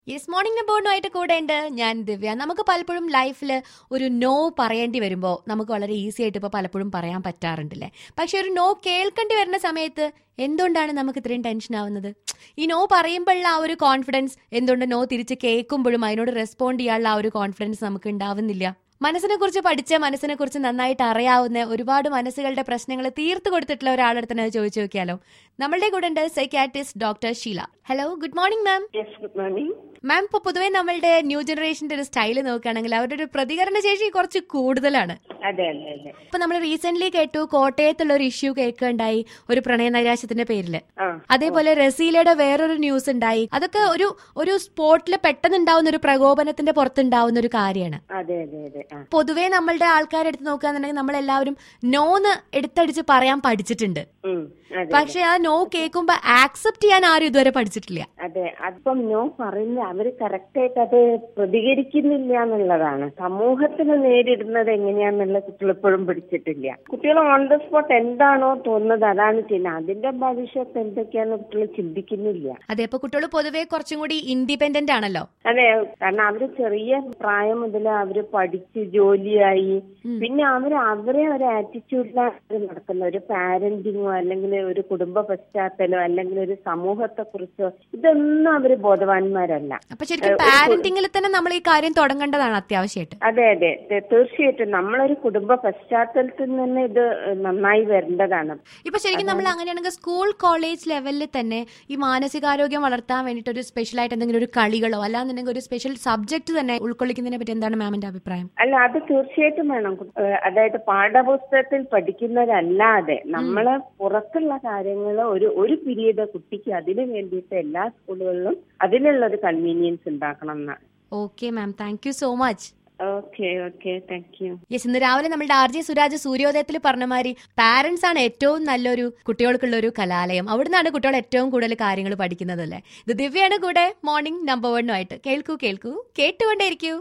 yes morning നമ്പോണുമായിട്ട് കൂടെ ഉണ്ട് ഞാൻ ദിവ്യ നമുക്ക് പലപ്പോഴും ലൈഫിൽ ഒരു നോ പറയേണ്ടി വരുമ്പോൾ നമുക്ക് വളരെ ഈസി ആയിട്ട് ഇപ്പോൾ പലപ്പോഴും പറയാൻ പറ്റാറുണ്ടല്ലേ പക്ഷെ ഒരു നോ കേൾക്കേണ്ടി വരുന്ന സമയത്ത് എന്തുകൊണ്ടാണ് നമുക്ക് ഇത്രയും ടെൻഷൻ ആവുന്നത് ഈ നോ പറയുമ്പോഴുള്ള ആ ഒരു കോൺഫിഡൻസ് എന്തുകൊണ്ട് നോ തിരിച്ച് കേൾക്കുമ്പോഴും അതിനോട് റെസ്പോണ്ട് ചെയ്യാനുള്ള ആ ഒരു കോൺഫിഡൻസ് നമുക്ക് ഉണ്ടാവുന്നില്ല മനസ്സിനെ കുറിച്ച് പഠിച്ച മനസ്സിനെ കുറിച്ച് നന്നായിട്ട് അറിയാവുന്ന ഒരുപാട് മനസ്സുകളുടെ പ്രശ്നങ്ങൾ തീർത്തു കൊടുത്തിട്ടുള്ള ഒരാളടുത്ത് തന്നെ അത് ചോദിച്ചു നോക്കിയാലോ നമ്മളുടെ കൂടെ ഉണ്ട് psychiatrist doctor Sheela hello good morning ma'am yes good morning ma'am ഇപ്പൊ പൊതുവെ നമ്മളുടെ ന്യൂ ജനറേഷന്റെ ഒരു സ്റ്റൈല് നോക്കുകയാണെങ്കിൽ അവരുടെ ഒരു പ്രതികരണ ശേഷി കുറച്ച് കൂടുതലാണ് അതെ അതെ അതെ ഇപ്പൊ നമ്മൾ റീസെന്റ് കേട്ടു കോട്ടയത്തുള്ള ഒരു ഇഷ്യൂ കേൾക്കുകയുണ്ടായി ഒരു പ്രണയ നൈരാശ്യത്തിന്റെ പേരില് ആ അതേപോലെ റസീലയുടെ വേറൊരു ന്യൂസ് ഉണ്ടായി അതൊക്കെ ഒരു ഒരു സ്പോട്ടിൽ പെട്ടെന്ന് ഉണ്ടാവുന്ന ഒരു പ്രകോപനത്തിന്റെ പുറത്തുണ്ടാവുന്ന ഒരു കാര്യമാണ് അതെ അതെ അതെ ആ പൊതുവേ നമ്മളുടെ ആൾക്കാരെ എടുത്ത് നോക്കുകയാണെന്നുണ്ടെങ്കിൽ നമ്മളെല്ലാവരും നോന്ന് എടുത്തടിച്ച് പറയാൻ പഠിച്ചിട്ടുണ്ട് ഉം, അതെ പക്ഷെ ആ നോ കേൾക്കുമ്പോ ആക്സെപ്റ്റ് ചെയ്യാൻ ആരും ഇതുവരെ പഠിച്ചിട്ടില്ല അതെ അതിപ്പം നോ പറയുന്ന അവര് കറക്റ്റ് ആയിട്ട് അത് പ്രതികരിക്കുന്നില്ല എന്നുള്ളതാണ് സമൂഹത്തിന് നേരിടുന്നത് എങ്ങനെയാന്നുള്ള കുട്ടികൾ ഇപ്പോഴും പിടിച്ചിട്ടില്ല കുട്ടികൾ ഓൺ ദ സ്പോട്ട് എന്താണോ തോന്നുന്നത് അതാണ് ചെയ്യുന്നത് അതിന്റെ ഭവിഷ്യത്ത് എന്തൊക്കെയാന്ന് കുട്ടികൾ ചിന്തിക്കുന്നില്ല അതെ അപ്പൊ കുട്ടികൾ പൊതുവേ കുറച്ചും കൂടി ഇൻഡിപെൻഡന്റ് ആണല്ലോ അതെ കാരണം അവര് ചെറിയ പ്രായം മുതൽ അവര് പഠിച്ച് ജോലിയായി പിന്നെ അവര് അവരെ ഒരു ആറ്റിറ്റ്യൂഡിലാണ് അവര് നടക്കുന്നത് ഒരു പാരന്റിങ്ങോ അല്ലെങ്കിൽ ഒരു കുടുംബ പശ്ചാത്തലോ അല്ലെങ്കിൽ ഒരു സമൂഹത്തെ കുറിച്ചോ ഇതൊന്നും അവര് ബോധവാന്മാരല്ല അപ്പൊ ശരിക്കും പാരന്റിംഗിൽ തന്നെ നമ്മൾ ഈ കാര്യം തുടങ്ങേണ്ടതാണ് അത്യാവശ്യമായിട്ട് അതെ അതെ തെ- തീർച്ചയായിട്ടും നമ്മളൊരു കുടുംബ പശ്ചാത്തലത്തിൽ നിന്ന് ഇത് നന്നായി വരേണ്ടതാണ് ഇപ്പൊ ശരിക്കും നമ്മൾ അങ്ങനെയാണെങ്കിൽ സ്കൂൾ കോളേജ് ലെവലിൽ തന്നെ ഈ മാനസികാരോഗ്യം വളർത്താൻ വേണ്ടിയിട്ട് ഒരു സ്പെഷ്യൽ ആയിട്ട് എന്തെങ്കിലും ഒരു കളികളോ അല്ലാന്നുണ്ടെങ്കിൽ ഒരു സ്പെഷ്യൽ സബ്ജക്ട് തന്നെ ഉൾക്കൊള്ളിക്കുന്നതിനെ പറ്റി എന്താണ് മാമിന്റെ അഭിപ്രായം അല്ല അത് തീർച്ചയായിട്ടും വേണം കു- ഏഹ് അതായത് പാഠപുസ്തകത്തിൽ പഠിക്കുന്നതല്ലാതെ നമ്മള് പുറത്തുള്ള കാര്യങ്ങൾ ഒരു ഒരു പീരീഡ് കുട്ടിക്ക് അതിന് വേണ്ടിയിട്ട് എല്ലാ സ്കൂളുകളിലും അതിനുള്ള ഒരു കൺവീനിയൻസ് ഉണ്ടാക്കണം എന്നാണ് okay ma'am thank you so much okay okay thank you yes ഇന്ന് രാവിലെ നമ്മുടെ ആർ ജെ സുരാജ് സൂര്യോദയത്തിൽ പറഞ്ഞ മാതിരി പാരന്റ്സ് ആണ് ഏറ്റവും നല്ലൊരു കുട്ടികൾക്കുള്ള ഒരു കലാലയം അവിടുന്നാണ് കുട്ടികൾ ഏറ്റവും കൂടുതൽ കാര്യങ്ങൾ പഠിക്കുന്നത് അല്ലേ ഇത് ദിവ്യാണ് കൂടെ മോർണിംഗ് നമ്പർ വണ്ണുമായിട്ട് കേൾക്കൂ കേൾക്കൂ കേട്ടുകൊണ്ടേയിരിക്കൂ